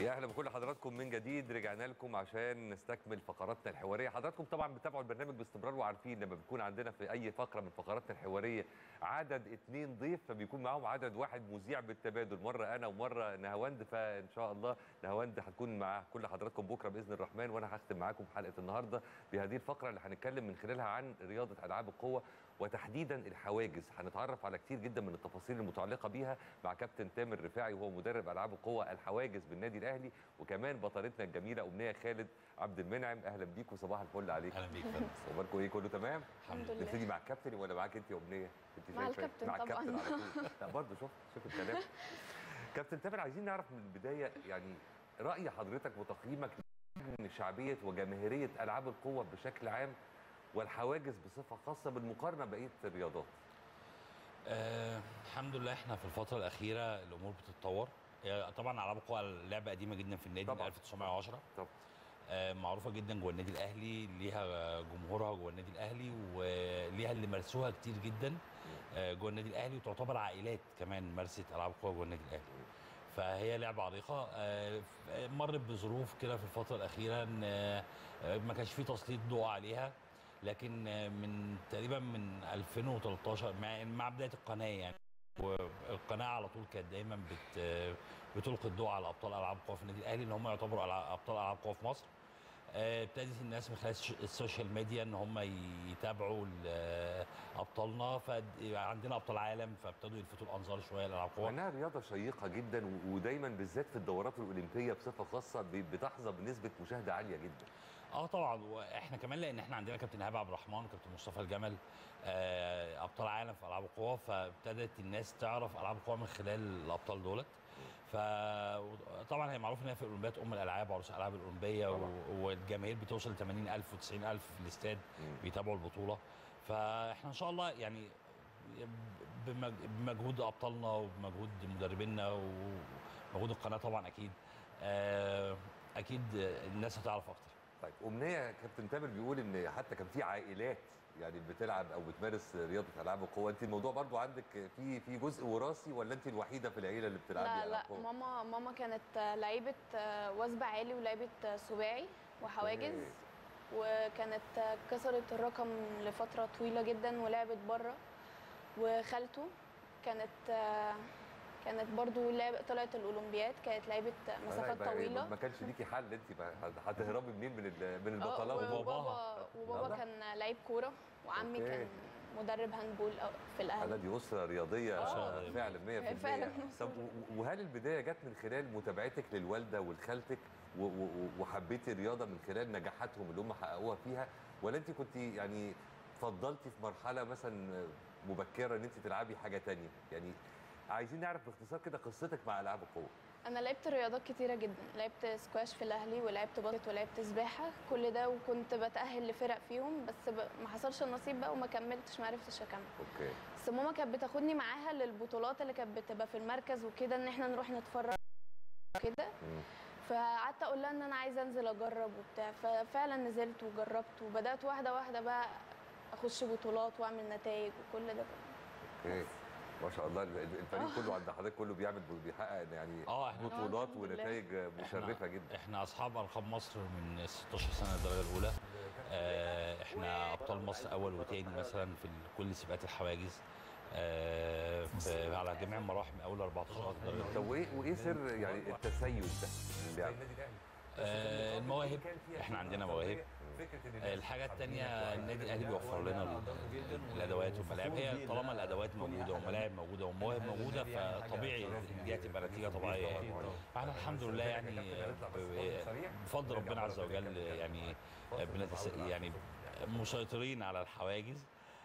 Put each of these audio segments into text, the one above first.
يا اهلا بكل حضراتكم من جديد رجعنا لكم عشان نستكمل فقراتنا الحواريه حضراتكم طبعا بتتابعوا البرنامج باستمرار وعارفين لما بيكون عندنا في اي فقره من فقراتنا الحواريه عدد اتنين ضيف فبيكون معاهم عدد واحد مذيع بالتبادل مره انا ومره نهاوند فان شاء الله نهاوند هتكون مع كل حضراتكم بكره باذن الرحمن وانا هختم معاكم حلقه النهارده بهذه الفقره اللي هنتكلم من خلالها عن رياضه العاب القوه وتحديدا الحواجز هنتعرف على كتير جدا من التفاصيل المتعلقه بيها مع كابتن تامر رفاعي وهو مدرب العاب القوه الحواجز بالنادي الاهلي وكمان بطلتنا الجميله امنيه خالد عبد المنعم اهلا بيك وصباح الفل عليك اهلا بيك فندم اخباركم ايه كله تمام الحمد لله. نبتدي مع الكابتن ولا معاك انت يا امنيه انت مع شايفة إيه؟ الكابتن مع طبعاً. الكابتن على طول لا برضه شوف شوف الكلام كابتن تامر عايزين نعرف من البدايه يعني راي حضرتك وتقييمك من شعبيه وجماهيريه العاب القوه بشكل عام والحواجز بصفه خاصه بالمقارنه بقيه الرياضات آه الحمد لله احنا في الفتره الاخيره الامور بتتطور هي طبعا العاب القوى لعبه قديمه جدا في النادي من طبعاً. 1910 طب آه معروفه جدا جوه النادي الاهلي ليها جمهورها جوه النادي الاهلي وليها اللي مارسوها كتير جدا آه جوه النادي الاهلي وتعتبر عائلات كمان مارست العاب القوى جوه النادي الاهلي فهي لعبه عريقه آه، ف- مرت بظروف كده في الفتره الاخيره ان آه، ما كانش في تسليط ضوء عليها لكن آه، من تقريبا من 2013 مع مع بدايه القناه يعني والقناه على طول كانت دايما بت بتلقي الضوء على ابطال العاب القوى في النادي الاهلي ان هم يعتبروا ألع- ابطال العاب قوى في مصر آه، ابتدت الناس من خلال الش- السوشيال ميديا ان هم يتابعوا ال- ابطالنا فعندنا ابطال عالم فابتدوا يلفتوا الانظار شويه للعاب القوى وانها رياضه شيقه جدا و- ودايما بالذات في الدورات الاولمبيه بصفه خاصه ب- بتحظى بنسبه مشاهده عاليه جدا اه طبعا واحنا كمان لان احنا عندنا كابتن ايهاب عبد الرحمن كابتن مصطفى الجمل آه ابطال عالم في العاب القوى فابتدت الناس تعرف العاب القوى من خلال الابطال دولت فطبعا هي معروف ان هي في الاولمبياد ام الالعاب وعروس الالعاب الاولمبيه و- طبعاً. والجماهير بتوصل ل 80000 و90000 في الاستاد مم. بيتابعوا البطوله فاحنا ان شاء الله يعني بمج- بمجهود ابطالنا وبمجهود مدربينا ومجهود القناه طبعا اكيد آه، اكيد الناس هتعرف اكتر طيب امنيه كابتن تامر بيقول ان حتى كان في عائلات يعني بتلعب او بتمارس رياضه العاب القوه انت الموضوع برضو عندك في في جزء وراثي ولا انت الوحيده في العيله اللي بتلعبي لا العاب لا قوه ماما ماما كانت لعيبه وثب عالي ولعيبه سباعي وحواجز أوكي. وكانت كسرت الرقم لفتره طويله جدا ولعبت بره وخالته كانت كانت برضو لعب طلعت الاولمبياد كانت لعيبه مسافات لا، يبقى طويله ما كانش ليكي حل انت بقى هتهربي منين من ال- من آه، البطلات وبابا وباباها. وبابا بابا؟ كان لعيب كوره وعمي أوكي. كان مدرب هاندبول في انا الاهلي دي اسره رياضيه آه. فعلا 100% فعلا طب و- وهل البدايه جت من خلال متابعتك للوالده ولخالتك و- و- وحبيتي الرياضه من خلال نجاحاتهم اللي هم حققوها فيها ولا انت كنت يعني فضلتي في مرحله مثلا مبكره ان انت تلعبي حاجه تانية يعني عايزين نعرف باختصار كده قصتك مع العاب القوه انا لعبت رياضات كتيره جدا لعبت سكواش في الاهلي ولعبت باسكت ولعبت سباحه كل ده وكنت بتاهل لفرق فيهم بس ب... ما حصلش النصيب بقى وما كملتش ما عرفتش اكمل اوكي بس ماما كانت بتاخدني معاها للبطولات اللي كانت بتبقى في المركز وكده ان احنا نروح نتفرج كده مم. فقعدت اقول لها ان انا عايزه انزل اجرب وبتاع ففعلا نزلت وجربت وبدات واحده واحده بقى اخش بطولات واعمل نتائج وكل ده اوكي ما شاء الله ال- الفريق كله عند حضرتك كله بيعمل بيحقق يعني اه احنا بطولات الحمد لله. ونتائج مشرفه احنا جدا احنا اصحاب القاب مصر من 16 سنه الدرجه الاولى آه احنا ابطال مصر اول وتاني مثلا في ال- كل سباقات الحواجز آه في على جميع المراحل من اول 14 الدرجه الاولى طب وايه وايه سر يعني التسيد ده للعب؟ آه المواهب احنا عندنا مواهب آه، الحاجة التانية النادي الأهلي بيوفر لنا ال- الأدوات والملاعب هي طالما الأدوات موجودة والملاعب موجودة والمواهب موجودة فطبيعي إن دي هتبقى نتيجة طبيعية يعني فاحنا الحمد لله يعني آه، ب- بفضل ربنا عز وجل يعني آه، بنتس يعني مسيطرين على الحواجز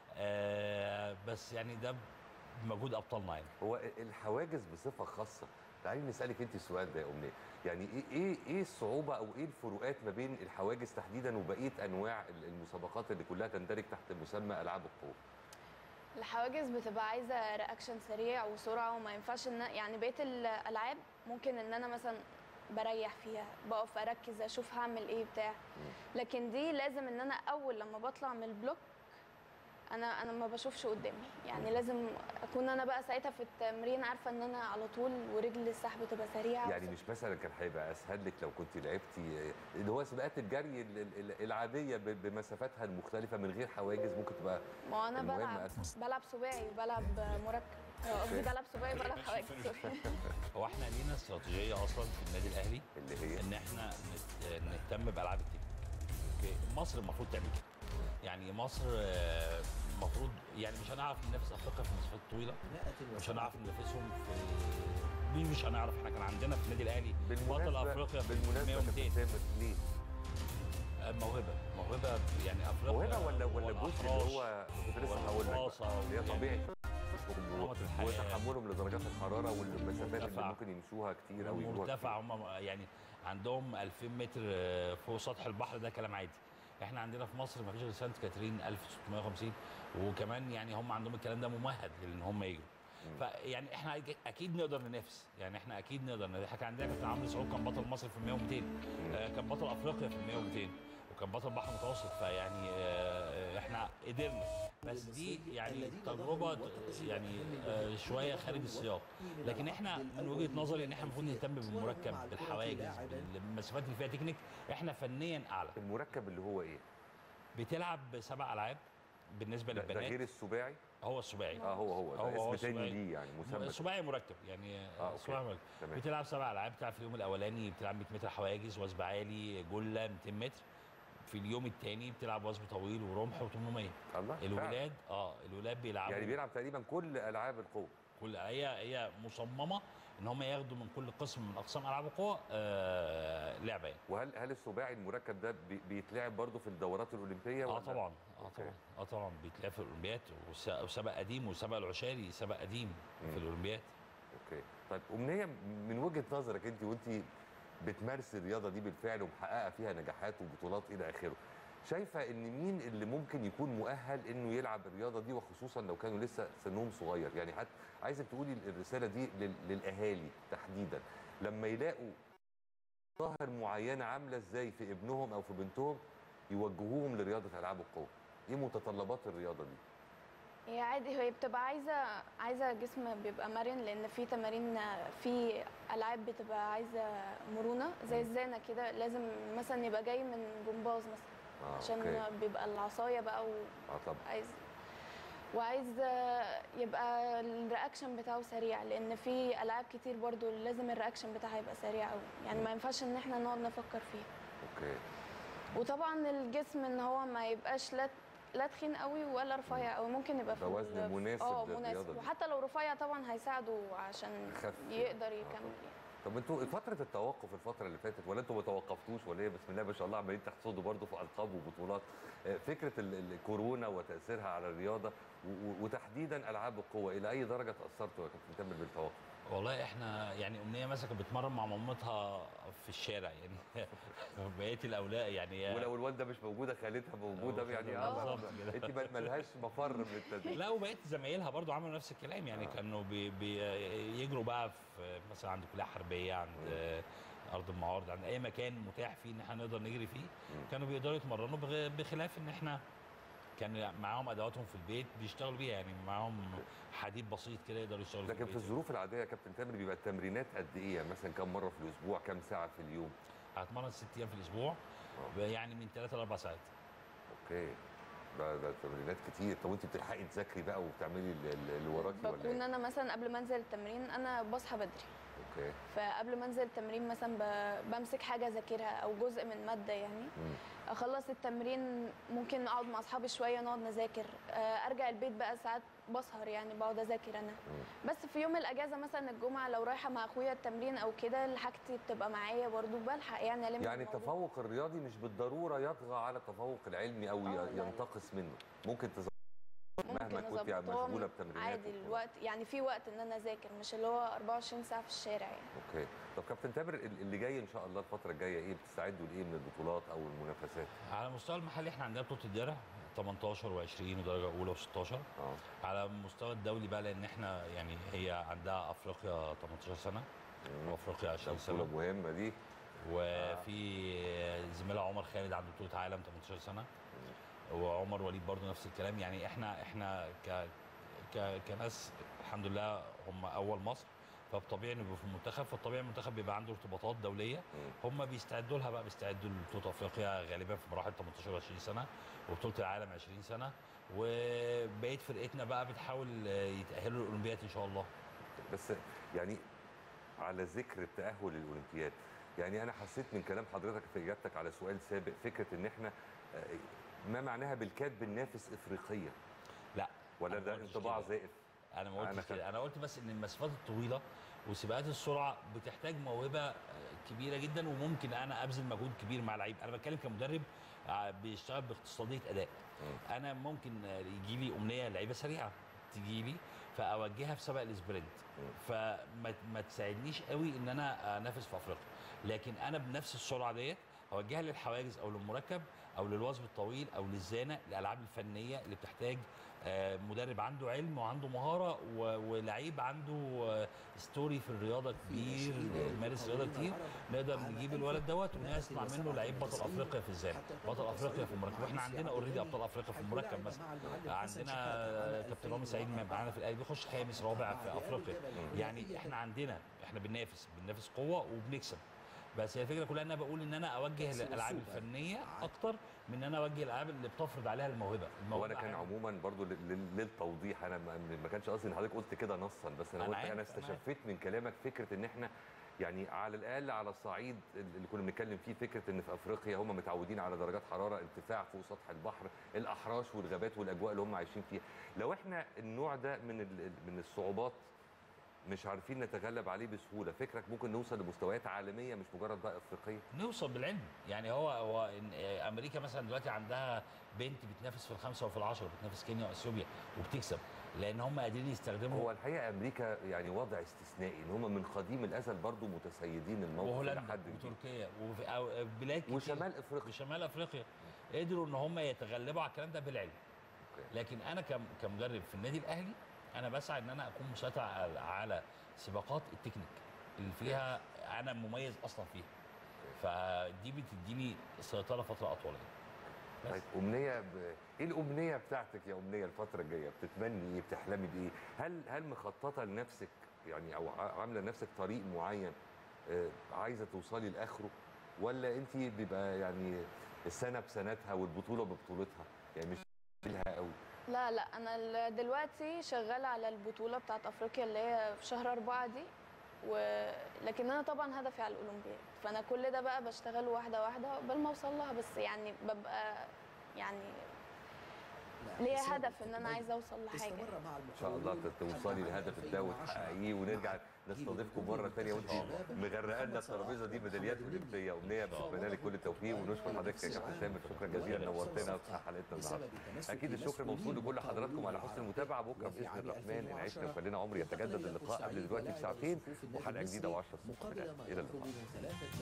آه، بس يعني ده بمجهود أبطالنا يعني هو الحواجز بصفه خاصه تعالي نسالك انت السؤال ده يا امنيه يعني ايه ايه ايه الصعوبه او ايه الفروقات ما بين الحواجز تحديدا وبقيه انواع ال- المسابقات اللي كلها تندرج تحت مسمى العاب القوه الحواجز بتبقى عايزه رياكشن سريع وسرعه وما ينفعش ان يعني بقيه الالعاب ممكن ان انا مثلا بريح فيها بقف اركز اشوف هعمل ايه بتاع لكن دي لازم ان انا اول لما بطلع من البلوك انا انا ما بشوفش قدامي يعني لازم اكون انا بقى ساعتها في التمرين عارفه ان انا على طول ورجل السحب تبقى سريعه يعني مش مثلا كان هيبقى اسهل لك لو كنت لعبتي اللي هو سباقات الجري ال- ال- العاديه ب- بمسافاتها المختلفه من غير حواجز ممكن تبقى ما هو انا المهم بلعب أسهل. بلعب سباعي وبلعب مركب قصدي بلعب سباعي وبلعب حواجز سوري. هو احنا لينا استراتيجيه اصلا في النادي الاهلي اللي هي ان احنا نت- نهتم بالالعاب التكنيك أوكي؟ مصر المفروض تعمل كده يعني مصر آه، المفروض يعني مش هنعرف ننافس افريقيا في المسافات الطويله مش هنعرف ننافسهم في مين مش هنعرف احنا كان عندنا في النادي الاهلي بطل بالمناسبه افريقيا في بالمناسبه 100 كابتن و200 تامر ليه؟ آه، موهبه موهبه يعني افريقيا موهبه ولا ولا جزء اللي والأحراش هو كنت لسه هقول لك والرصاصة بقى، اللي هي وال- طبيعه نمط الحياة. وتحملهم لدرجات الحراره والمسافات اللي مرتفع. ممكن يمشوها كتير او يجروها مرتفع هم يعني عندهم 2000 متر آه، فوق سطح البحر ده كلام عادي احنا عندنا في مصر ما فيش غير سانت كاترين 1650 وكمان يعني هم عندهم الكلام ده ممهد لان هم يجوا فيعني احنا أك- اكيد نقدر ننافس يعني احنا اكيد نقدر ننافس. احنا كان عندنا كابتن عمرو سعود كان بطل مصر في 100 و200 آه، كان بطل افريقيا في 100 و200 وكان بطل بحر متوسط فيعني آه، احنا قدرنا بس دي يعني تجربه يعني آه، شويه خارج السياق لكن احنا من وجهه نظري ان احنا المفروض نهتم بالمركب بالحواجز بالمسافات اللي فيها تكنيك احنا فنيا اعلى المركب اللي هو ايه؟ بتلعب سبع العاب بالنسبه ده, ده للبنات غير السباعي؟ هو السباعي اه هو هو ده هو- هو اسم تاني السباعي. ليه يعني مسمى سباعي مركب يعني آه، آه أوكي. سباعي مركب تمام بتلعب سبع العاب بتلعب في اليوم الاولاني بتلعب 100 متر حواجز وثب عالي جله 200 متر في اليوم الثاني بتلعب وثب طويل ورمح و800 الله فعلا. الولاد اه الولاد بيلعبوا يعني بيلعب تقريبا كل العاب القوه كل هي هي مصممه ان هم ياخدوا من كل قسم من اقسام العاب القوى آه لعبه يعني. وهل هل السباعي المركب ده بي- بيتلعب برضه في الدورات الاولمبيه اه ولا؟ طبعا اه أوكي. طبعا اه طبعا بيتلعب في الاولمبياد وس- وسبق قديم وسبق العشاري سبق قديم مم. في الاولمبياد اوكي طيب امنيه من وجهه نظرك انت وانت بتمارسي الرياضه دي بالفعل ومحققه فيها نجاحات وبطولات الى اخره شايفه ان مين اللي ممكن يكون مؤهل انه يلعب الرياضه دي وخصوصا لو كانوا لسه سنهم صغير يعني حتى عايزك تقولي الرساله دي لل- للاهالي تحديدا لما يلاقوا ظاهر معينه عامله ازاي في ابنهم او في بنتهم يوجهوهم لرياضه العاب القوه ايه متطلبات الرياضه دي هي عادي هي بتبقى عايزه عايزه جسم بيبقى مرن لان في تمارين في العاب بتبقى عايزه مرونه زي الزانه كده لازم مثلا يبقى جاي من جمباز مثلا اه عشان اوكي بيبقى العصايه بقى اه طبعا وعايز وعايز يبقى الرياكشن بتاعه سريع لان في العاب كتير برضو لازم الرياكشن بتاعها يبقى سريع قوي يعني ما ينفعش ان احنا نقعد نفكر فيه اوكي وطبعا الجسم ان هو ما يبقاش لا لا تخين قوي ولا رفيع قوي ممكن يبقى في ده وزن ال- مناسب اه للرياضة مناسب دي. وحتى لو رفيع طبعا هيساعده عشان يخف. يقدر آه، يكمل طب انتوا فترة التوقف الفترة اللي فاتت ولا انتوا ما توقفتوش ولا ايه بسم الله ما شاء الله عمالين تحصدوا برضه في القاب وبطولات آه، فكرة ال- ال- الكورونا وتأثيرها على الرياضة و- و- وتحديدا ألعاب القوة إلى أي درجة تأثرتوا يا كابتن تامر بالتوقف؟ والله احنا يعني امنيه مثلا كانت بتمرن مع مامتها في الشارع يعني بقيه الاولاد يعني هي- ولو الوالدة مش موجودة خالتها موجودة آه، يعني آه. آه، بالظبط كده. انت ما- ملهاش مفر من التدريب لا وبقيه زمايلها برضو عملوا نفس الكلام يعني آه. كانوا بي بي يجروا بقى في مثلا عند كليه حربيه عند آه، ارض المعارض عند اي مكان متاح فيه ان احنا نقدر نجري فيه كانوا بيقدروا يتمرنوا بغ- بخلاف ان احنا كان معاهم ادواتهم في البيت بيشتغلوا بيها يعني معاهم حديد بسيط كده يقدروا يشتغلوا لكن في البيت. الظروف العادية يا كابتن تامر بيبقى التمرينات قد إيه؟ يعني مثلا كم مرة في الأسبوع؟ كم ساعة في اليوم؟ هتمرن ست ايام في الاسبوع يعني من ثلاثة لاربع ساعات أوكي ده ده تمرينات كتير طب وانت بتلحقي تذاكري بقى وبتعملي ال- ال- اللي وراكي ولا بكون ايه؟ انا مثلا قبل ما انزل التمرين انا بصحى بدري اوكي فقبل ما انزل التمرين مثلا ب- بمسك حاجه اذاكرها او جزء من ماده يعني مم. اخلص التمرين ممكن اقعد مع اصحابي شويه نقعد نذاكر آه، ارجع البيت بقى ساعات بسهر يعني بقعد اذاكر انا مم. بس في يوم الاجازه مثلا الجمعه لو رايحه مع اخويا التمرين او كده حاجتي بتبقى معايا برضو بلحق يعني الم يعني الموضوع. التفوق الرياضي مش بالضروره يطغى على التفوق العلمي او آه، لا، ي- لا. ينتقص منه ممكن تظبط مهما ممكن كنت أظبط. هو مشغوله بتمرينات عادي وبتاع. الوقت يعني في وقت ان انا اذاكر مش اللي هو 24 ساعه في الشارع يعني اوكي طب كابتن تامر ال- اللي جاي ان شاء الله الفتره الجايه ايه بتستعدوا لايه من البطولات او المنافسات على المستوى المحلي احنا عندنا بطوله الدرع 18 و20 ودرجه اولى و16 اه على المستوى الدولي بقى لان احنا يعني هي عندها افريقيا 18 سنه مم. وافريقيا ده 20 بطوله سنه مهمه دي وفي زميلها عمر خالد عنده بطوله عالم 18 سنه وعمر وليد برضو نفس الكلام يعني احنا احنا ك ك كناس الحمد لله هم اول مصر فطبيعي انه يبقوا في المنتخب فالطبيعي المنتخب بيبقى عنده ارتباطات دوليه هم بيستعدوا لها بقى بيستعدوا لبطوله افريقيا غالبا في مراحل 18 20 سنه وبطوله العالم 20 سنه وبقيه فرقتنا بقى بتحاول يتاهلوا للاولمبياد ان شاء الله بس يعني على ذكر التاهل للاولمبياد يعني انا حسيت من كلام حضرتك في اجابتك على سؤال سابق فكره ان احنا آه، ما معناها بالكاد بننافس افريقيا لا ولا أنا ده ما قلتش انطباع كده. زائف انا ما أنا قلتش خدت- كده انا قلت بس ان المسافات الطويله وسباقات السرعه بتحتاج موهبه آه، كبيره جدا وممكن انا ابذل مجهود كبير مع لعيب انا بتكلم كمدرب آه، بيشتغل باقتصاديه اداء انا ممكن آه، يجي لي امنيه لعيبه سريعه تجي لي فاوجهها في سباق السبرنت فما ما تساعدنيش قوي ان انا انافس في افريقيا لكن انا بنفس السرعه ديت اوجهها للحواجز او للمركب او للوثب الطويل او للزانه الالعاب الفنيه اللي بتحتاج آه، مدرب عنده علم وعنده مهاره و- ولعيب عنده آه، ستوري في الرياضه كبير مارس رياضه كتير نقدر نجيب الولد دوت ونصنع منه لعيب بطل افريقيا في الزانه بطل افريقيا في المركب واحنا عندنا اوريدي ابطال افريقيا في المركب مثلا عندنا كابتن رامي سعيد معانا في الاهلي بيخش خامس رابع في افريقيا يعني احنا عندنا احنا بننافس بننافس قوه وبنكسب بس هي الفكره كلها ان انا بقول ان انا اوجه الالعاب الفنيه اكتر من ان انا اوجه الالعاب اللي بتفرض عليها الموهبه هو الموهبه انا كان عادي. عموما برضو لل- لل- للتوضيح انا ما ما كانش قصدي ان حضرتك قلت كده نصا بس انا أنا قلت انا عارف، أنا استشفيت من كلامك فكره ان احنا يعني على الاقل على الصعيد اللي كنا بنتكلم فيه فكره ان في افريقيا هم متعودين على درجات حراره ارتفاع فوق سطح البحر الاحراش والغابات والاجواء اللي هم عايشين فيها لو احنا النوع ده من ال- من الصعوبات مش عارفين نتغلب عليه بسهوله فكرك ممكن نوصل لمستويات عالميه مش مجرد بقى افريقيه نوصل بالعلم يعني هو هو إن آه، امريكا مثلا دلوقتي عندها بنت بتنافس في الخمسه وفي العشره بتنافس كينيا واثيوبيا وبتكسب لان هم قادرين يستخدموا هو الحقيقه امريكا يعني وضع استثنائي ان هم من قديم الازل برضو متسيدين الموقف وهولندا لحد كبير. وتركيا وفي أو- بلاد كتير وشمال افريقيا وشمال افريقيا قدروا ان هم يتغلبوا على الكلام ده بالعلم أوكي. لكن انا كم- كمدرب في النادي الاهلي انا بسعى ان انا اكون مسيطر على- على سباقات التكنيك اللي فيها انا مميز اصلا فيها فدي بتديني سيطره فتره اطول يعني. بس. طيب امنيه ب... ايه الامنيه بتاعتك يا امنيه الفتره الجايه بتتمني ايه بتحلمي بايه هل هل مخططه لنفسك يعني او ع- عامله لنفسك طريق معين آه، عايزه توصلي لاخره ولا انت بيبقى يعني السنه بسنتها والبطوله ببطولتها يعني مش لها قوي لا لا انا ال- دلوقتي شغاله على البطوله بتاعت افريقيا اللي هي في شهر أربعة دي و... لكن انا طبعا هدفي على الاولمبياد فانا كل ده بقى بشتغل واحده واحده قبل ما اوصل لها بس يعني ببقى يعني ليا هدف ان انا عايزه اوصل لحاجه ان شاء الله توصلي لهدف ده وتحققيه ونرجع نستضيفكم مره ثانيه وانت مغرقه لنا الترابيزه دي ميداليات اولمبيه امنيه بتتمنى لك كل التوفيق ونشكر حضرتك يا كابتن سامر شكرا جزيلا نورتنا في حلقتنا النهارده اكيد الشكر موصول لكل حضراتكم على حسن المتابعه بكره باذن الرحمن ان عشنا فلنا عمر يتجدد اللقاء قبل دلوقتي بساعتين وحلقه جديده و10 الصبح في الأهلي. الى اللقاء